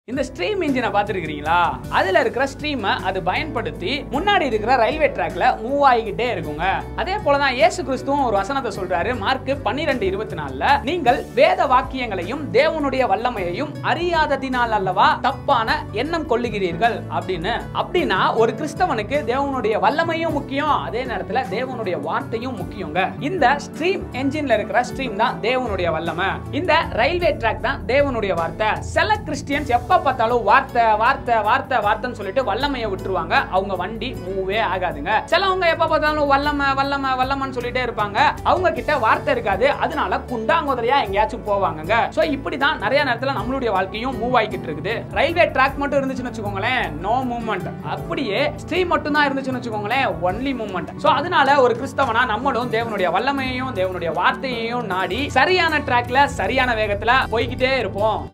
இந்த ஸ்ட்ரீம் இன்ஜினை பார்த்துருக்கீங்களா அதுல இருக்கிற ஸ்ட்ரீமை அது பயன்படுத்தி முன்னாடி இருக்கிற ரயில்வே ட்ராக்ல மூவ் ஆகிக்கிட்டே இருக்குங்க அதே போலதான் இயேசு கிறிஸ்துவும் ஒரு வசனத்தை சொல்றாரு மார்க் பன்னிரெண்டு இருபத்தி நாலுல நீங்கள் வேத வாக்கியங்களையும் தேவனுடைய வல்லமையையும் அறியாததினால் அல்லவா தப்பான எண்ணம் கொள்ளுகிறீர்கள் அப்படின்னு அப்படின்னா ஒரு கிறிஸ்தவனுக்கு தேவனுடைய வல்லமையும் முக்கியம் அதே நேரத்துல தேவனுடைய வார்த்தையும் முக்கியங்க இந்த ஸ்ட்ரீம் என்ஜின்ல இருக்கிற ஸ்ட்ரீம் தான் தேவனுடைய வல்லமை இந்த ரயில்வே ட்ராக் தான் தேவனுடைய வார்த்தை சில கிறிஸ்டியன்ஸ் எப்ப பார்த்தாலும் வார்த்தை வார்த்தை வார்த்தை வார்த்தைன்னு சொல்லிட்டு வல்லமையை விட்டுருவாங்க அவங்க வண்டி மூவே ஆகாதுங்க சிலவங்க எப்ப பார்த்தாலும் வல்லமை வல்லமை வல்லமைன்னு சொல்லிட்டே இருப்பாங்க அவங்க கிட்ட வார்த்தை இருக்காது அதனால குண்டாங்கோதரையா எங்கேயாச்சும் போவாங்கங்க சோ இப்படிதான் நிறைய நேரத்துல நம்மளுடைய வாழ்க்கையும் மூவ் ஆகிக்கிட்டு இருக்குது ரயில்வே ட்ராக் மட்டும் இருந்துச்சுன்னு வச்சுக்கோங்களேன் நோ மூவ்மெண்ட் அப்படியே ஸ்ட்ரீம் மட்டும் தான் இருந்துச்சுன்னு வச்சுக்கோங்களேன் ஒன்லி மூவ்மெண்ட் சோ அதனால ஒரு கிறிஸ்தவனா நம்மளும் தேவனுடைய வல்லமையையும் தேவனுடைய வார்த்தையையும் நாடி சரியான ட்ராக்ல சரியான வேகத்துல போய்கிட்டே இருப்போம்